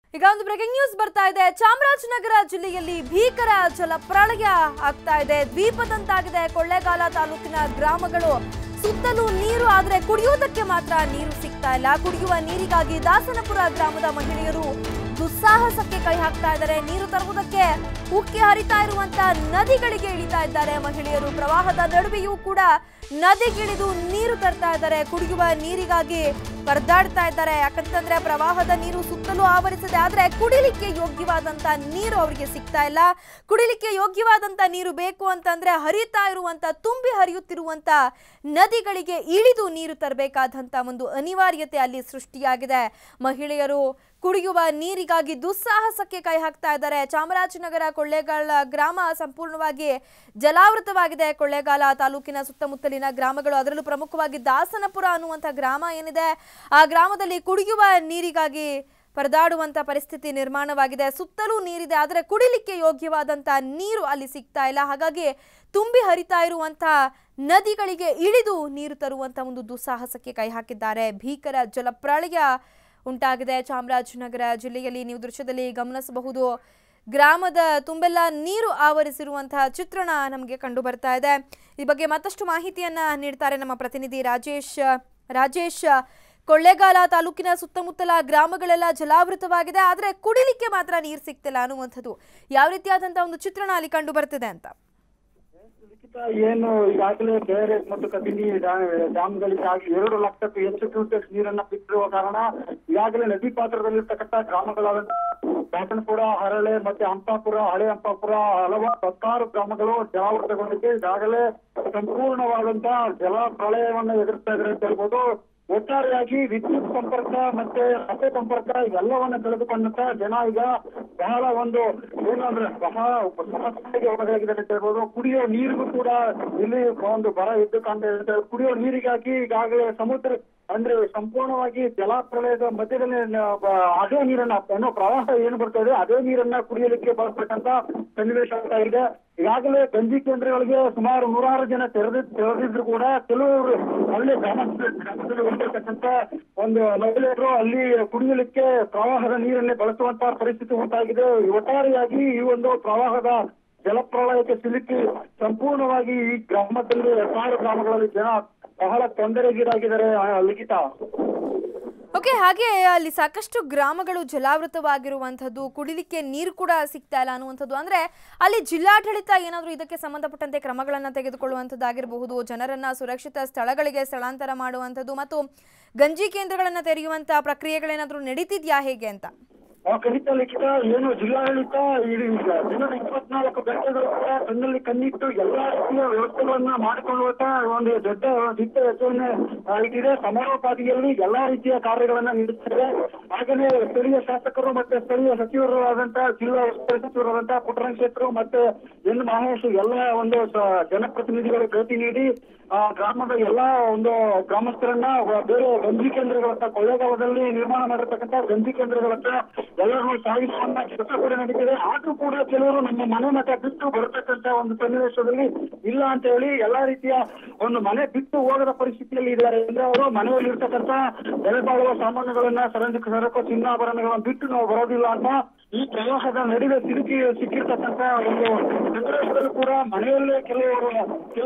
ಈಗ ಒಂದು breaking news ಬರ್ತಾ ಇದೆ ಚಾಮರಾಜನಗರ ಜಿಲ್ಲೆಯಲ್ಲಿ ಭೀಕರ ಜಲ ಪ್ರಳಯ ಆಗ್ತಾ ಇದೆ ದ್ವೀಪದಂತಾಗಿದೆ ಕೊಳ್ಳೇಗಾಲ ತಾಲೂಕಿನ ಗ್ರಾಮಗಳು ಸುತ್ತಲೂ ನೀರು ಆದ್ರೆ ಕುಡಿಯೋದಕ್ಕೆ ಮಾತ್ರ ನೀರು ಸಿಗ್ತಾ ಇಲ್ಲ ಕುಡಿಯುವ ನೀರಿಗಾಗಿ ದಾಸನಪುರ ಗ್ರಾಮದ ಮಹಿಳೆಯರು ದುಸ್ಸಾಹಸಕ್ಕೆ ಕೈ ಹಾಕ್ತಾ ಇದ್ದಾರೆ ನೀರು ತರುವುದಕ್ಕೆ ಉಕ್ಕಿ ಹರಿತಾ ಇರುವಂತ ನದಿಗಳಿಗೆ ಇಳಿತಾ ಇದ್ದಾರೆ ಮಹಿಳೆಯರು ಪ್ರವಾಹದ ನಡುವೆಯೂ ಕೂಡ ನದಿಗಿಳಿದು ನೀರು ತರ್ತಾ ಇದ್ದಾರೆ ಕುಡಿಯುವ ನೀರಿಗಾಗಿ ಪರದಾಡ್ತಾ ಇದ್ದಾರೆ ಯಾಕಂತಂದ್ರೆ ಪ್ರವಾಹದ ನೀರು ಸುತ್ತಲೂ ಆವರಿಸಿದೆ ಆದ್ರೆ ಕುಡಿಲಿಕ್ಕೆ ಯೋಗ್ಯವಾದಂತ ನೀರು ಅವರಿಗೆ ಸಿಗ್ತಾ ಇಲ್ಲ ಕುಡಿಲಿಕ್ಕೆ ಯೋಗ್ಯವಾದಂತ ನೀರು ಬೇಕು ಅಂತಂದ್ರೆ ಹರಿತಾ ಇರುವಂತ ತುಂಬಿ ಹರಿಯುತ್ತಿರುವಂತ ನದಿಗಳಿಗೆ ಇಳಿದು ನೀರು ತರಬೇಕಾದಂತ ಒಂದು ಅನಿವಾರ್ಯತೆ ಅಲ್ಲಿ ಸೃಷ್ಟಿಯಾಗಿದೆ ಮಹಿಳೆಯರು ಕುಡಿಯುವ ನೀರಿಗಾಗಿ ದುಸ್ಸಾಹಸಕ್ಕೆ ಕೈ ಹಾಕ್ತಾ ಇದ್ದಾರೆ ಚಾಮರಾಜನಗರ ಕೊಳ್ಳೇಗಾಲ ಗ್ರಾಮ ಸಂಪೂರ್ಣವಾಗಿ ಜಲಾವೃತವಾಗಿದೆ ಕೊಳ್ಳೇಗಾಲ ತಾಲೂಕಿನ ಸುತ್ತಮುತ್ತಲಿನ ಗ್ರಾಮಗಳು ಅದರಲ್ಲೂ ಪ್ರಮುಖವಾಗಿ ದಾಸನಪುರ ಅನ್ನುವಂಥ ಗ್ರಾಮ ಏನಿದೆ ಆ ಗ್ರಾಮದಲ್ಲಿ ಕುಡಿಯುವ ನೀರಿಗಾಗಿ ಪರದಾಡುವಂತ ಪರಿಸ್ಥಿತಿ ನಿರ್ಮಾಣವಾಗಿದೆ ಸುತ್ತಲೂ ನೀರಿದೆ ಆದರೆ ಕುಡಿಲಿಕ್ಕೆ ಯೋಗ್ಯವಾದಂತ ನೀರು ಅಲ್ಲಿ ಸಿಗ್ತಾ ಇಲ್ಲ ಹಾಗಾಗಿ ತುಂಬಿ ಹರಿತಾ ಇರುವಂತ ನದಿಗಳಿಗೆ ಇಳಿದು ನೀರು ತರುವಂತ ಒಂದು ದುಸ್ಸಾಹಸಕ್ಕೆ ಕೈ ಹಾಕಿದ್ದಾರೆ ಭೀಕರ ಜಲಪ್ರಳಯ ಉಂಟಾಗಿದೆ ಚಾಮರಾಜನಗರ ಜಿಲ್ಲೆಯಲ್ಲಿ ನೀವು ದೃಶ್ಯದಲ್ಲಿ ಗಮನಿಸಬಹುದು ಗ್ರಾಮದ ತುಂಬೆಲ್ಲ ನೀರು ಆವರಿಸಿರುವಂತಹ ಚಿತ್ರಣ ನಮಗೆ ಕಂಡು ಬರ್ತಾ ಇದೆ ಈ ಬಗ್ಗೆ ಮತ್ತಷ್ಟು ಮಾಹಿತಿಯನ್ನ ನೀಡ್ತಾರೆ ನಮ್ಮ ಪ್ರತಿನಿಧಿ ರಾಜೇಶ್ ರಾಜೇಶ್ ಕೊಳ್ಳೇಗಾಲ ತಾಲೂಕಿನ ಸುತ್ತಮುತ್ತಲ ಗ್ರಾಮಗಳೆಲ್ಲ ಜಲಾವೃತವಾಗಿದೆ ಆದರೆ ಕುಡಿಲಿಕ್ಕೆ ಮಾತ್ರ ನೀರು ಸಿಗ್ತಿಲ್ಲ ಅನ್ನುವಂಥದ್ದು ಯಾವ ರೀತಿಯಾದಂತಹ ಒಂದು ಚಿತ್ರಣ ಅಲ್ಲಿ ಕಂಡು ಬರ್ತಿದೆ ಅಂತ ಲಿಖಿತ ಏನು ಈಗಾಗಲೇ ಕೆಆರ್ಎಸ್ ಮತ್ತು ಕಬಿನಿ ಡ್ಯಾಮ್ಗಳಿಗಾಗಿ ಎರಡು ಲಕ್ಷಕ್ಕೂ ಹೆಚ್ಚು ಕ್ಯೂಸೆಕ್ಸ್ ನೀರನ್ನ ಬಿಟ್ಟಿರುವ ಕಾರಣ ಈಗಾಗಲೇ ನದಿ ಪಾತ್ರದಲ್ಲಿರ್ತಕ್ಕಂಥ ಗ್ರಾಮಗಳಾದ ದಾಸನಪುರ ಹರಳೆ ಮತ್ತೆ ಹಂಪಾಪುರ ಹಳೆ ಹಂಪಾಪುರ ಹಲವಾರು ಹತ್ತಾರು ಗ್ರಾಮಗಳು ಜಲಾವೃತಗೊಂಡಿದೆ ಈಗಾಗಲೇ ಸಂಪೂರ್ಣವಾದಂತಹ ಜಲ ಪ್ರಳಯವನ್ನು ಎದುರಿಸ್ತಾ ಇದ್ದಾರೆ ಅಂತ ಹೇಳ್ಬೋದು ಒಟ್ಟಾರೆಯಾಗಿ ವಿದ್ಯುತ್ ಸಂಪರ್ಕ ಮತ್ತೆ ರಸ್ತೆ ಸಂಪರ್ಕ ಇವೆಲ್ಲವನ್ನ ಕಳೆದುಕೊಂಡಂತ ಜನ ಈಗ ಬಹಳ ಒಂದು ಏನಂದ್ರೆ ಬಹಳ ಸಮಸ್ಯೆಗೆ ಒಳಗಾಗಿದ್ದಾರೆ ಅಂತ ಹೇಳ್ಬೋದು ಕುಡಿಯೋ ನೀರಿಗೂ ಕೂಡ ಇಲ್ಲಿ ಒಂದು ಬರ ಎದ್ದು ಕಾಣ್ತಾ ಇದೆ ಅಂತ ಹೇಳ್ಬೋದು. ಕುಡಿಯೋ ನೀರಿಗಾಗಿ ಈಗಾಗಲೇ ಸಮುದ್ರ ಅಂದ್ರೆ ಸಂಪೂರ್ಣವಾಗಿ ಜಲಪ್ರಳಯದ ಮಧ್ಯದಲ್ಲಿ ನ- ಬ- ಅದೇ ನೀರನ್ನ ಏನೋ ಪ್ರವಾಹ ಏನು ಬರ್ತಾ ಇದೆ ಅದೇ ನೀರನ್ನ ಕುಡಿಯಲಿಕ್ಕೆ ಬಳಸ್ತಕ್ಕಂತ ಸನ್ನಿವೇಶ ಆಗ್ತಾ ಇದೆ ಈಗಾಗಲೇ ಗಂಜಿ ಕೇಂದ್ರಗಳಿಗೆ ಸುಮಾರು ನೂರಾರು ಜನ ತೆರೆದಿ ತೆರೆದಿದ್ರು ಕೂಡ ಕೆಲವರು ಅಲ್ಲಿ ಗ್ರಾಮಸ್ಥರು ಗ್ರಾಮದಲ್ಲಿ ಹೊಂದಿರತಕ್ಕಂತ ಒಂದು ಮಹಿಳೆಯರು ಅಲ್ಲಿ ಕುಡಿಯಲಿಕ್ಕೆ ಪ್ರವಾಹದ ನೀರನ್ನೇ ಬಳಸುವಂತ ಪರಿಸ್ಥಿತಿ ಉಂಟಾಗಿದೆ ಒಟ್ಟಾರೆಯಾಗಿ ಈ ಒಂದು ಪ್ರವಾಹದ ಜಲಪ್ರಳಯಕ್ಕೆ ಸಿಲುಕಿ ಸಂಪೂರ್ಣವಾಗಿ ಈ ಗ್ರಾಮದಲ್ಲಿ ಹತ್ತಾರು ಗ್ರಾಮಗಳಲ್ಲಿ ಜನ ಬಹಳ ತೊಂದರೆಗೀಡಾಗಿದ್ದಾರೆ ಆ, ಲಿಖಿತ ಓಕೆ ಹಾಗೆ ಅಲ್ಲಿ ಸಾಕಷ್ಟು ಗ್ರಾಮಗಳು ಜಲಾವೃತವಾಗಿರುವಂಥದ್ದು ಕುಡಿಲಿಕ್ಕೆ ನೀರು ಕೂಡ ಸಿಗ್ತಾ ಇಲ್ಲ ಅನ್ನುವಂಥದ್ದು ಅಂದ್ರೆ ಅಲ್ಲಿ ಜಿಲ್ಲಾಡಳಿತ ಏನಾದರೂ ಇದಕ್ಕೆ ಸಂಬಂಧಪಟ್ಟಂತೆ ಕ್ರಮಗಳನ್ನು ತೆಗೆದುಕೊಳ್ಳುವಂಥದ್ದಾಗಿರಬಹುದು ಜನರನ್ನ ಸುರಕ್ಷಿತ ಸ್ಥಳಗಳಿಗೆ ಸ್ಥಳಾಂತರ ಮಾಡುವಂಥದ್ದು ಮತ್ತು ಗಂಜಿ ಕೇಂದ್ರಗಳನ್ನು ತೆರೆಯುವಂಥ ಪ್ರಕ್ರಿಯೆಗಳೇನಾದರೂ ನಡೀತಿದ್ಯಾ ಹೇಗೆ ಅಂತ ಆ ಖಂಡಿತ ಲಿಖಿತ ಏನು ಜಿಲ್ಲಾಡಳಿತ ಈ ದಿನದ ಇಪ್ಪತ್ನಾಲ್ಕು ಗಂಟೆಗಳು ಕೂಡ ಕಣ್ಣಲ್ಲಿ ಕಣ್ಣಿಟ್ಟು ಎಲ್ಲಾ ರೀತಿಯ ವ್ಯವಸ್ಥೆಗಳನ್ನ ಮಾಡಿಕೊಳ್ಳುವಂತ ಒಂದು ದೊಡ್ಡ ದಿಟ್ಟ ಹೆಸರನ್ನ ಇಟ್ಟಿದೆ ಸಮಾರೋಪಾದಿಯಲ್ಲಿ ಎಲ್ಲಾ ರೀತಿಯ ಕಾರ್ಯಗಳನ್ನ ನೀಡುತ್ತದೆ ಹಾಗೆಯೇ ಸ್ಥಳೀಯ ಶಾಸಕರು ಮತ್ತೆ ಸ್ಥಳೀಯ ಸಚಿವರಾದಂತಹ ಜಿಲ್ಲಾ ಉಸ್ತುವಾರಿ ಸಚಿವರಾದಂತಹ ಪುಟ್ಟರಂಗ ಶೆಟ್ಟರು ಮತ್ತೆ ಎನ್ ಮಹೇಶ್ ಎಲ್ಲ ಒಂದು ಸ- ಜನಪ್ರತಿನಿಧಿಗಳು ಭೇಟಿ ನೀಡಿ ಆ ಗ್ರಾಮದ ಎಲ್ಲಾ ಒಂದು ಗ್ರಾಮಸ್ಥರನ್ನ ವ- ಬೇರೆ ಗಂಜಿ ಕೇಂದ್ರಗಳತ್ತ ಕೊಳ್ಳೇಗಾಲದಲ್ಲಿ ನಿರ್ಮಾಣ ಮಾಡಿರ್ತಕ್ಕಂಥ ಗಂಜಿ ಕೇಂದ್ರಗಳತ್ತ ಎಲ್ಲರನ್ನೂ ಸಾಗಿಸುವಂತ ಕೆಲಸ ಕೂಡ ನಡೀತಿದೆ ಆದ್ರೂ ಕೂಡ ಕೆಲವರು ನಮ್ಮ ಮನೆ ಮಠ ಬಿಟ್ಟು ಬರತಕ್ಕಂತ ಒಂದು ಸನ್ನಿವೇಶದಲ್ಲಿ ಇಲ್ಲ ಅಂತ ಹೇಳಿ ಎಲ್ಲಾ ರೀತಿಯ ಒಂದು ಮನೆ ಬಿಟ್ಟು ಹೋಗದ ಪರಿಸ್ಥಿತಿಯಲ್ಲಿ ಇದ್ದಾರೆ ಅಂದ್ರೆ ಅವರು ಮನೆಯಲ್ಲಿ ಇರ್ತಕ್ಕಂತ ಬೆಲೆ ಬಾಳುವ ಸಾಮಾನುಗಳನ್ನ ಸರಂಜ ಸರಕು ಚಿನ್ನಾಭರಣಗಳನ್ನ ಬಿಟ್ಟು ನಾವು ಬರೋದಿಲ್ಲ ಅಂತ ಈ ಪ್ರವಾಹದ ನಡುವೆ ಸಿಲುಕಿ ಸಿಕ್ಕಿರ್ತಕ್ಕಂತ ಒಂದು ಸಂದರ್ಭದಲ್ಲೂ ಕೂಡ ಮನೆಯಲ್ಲೇ ಕೆಲವರು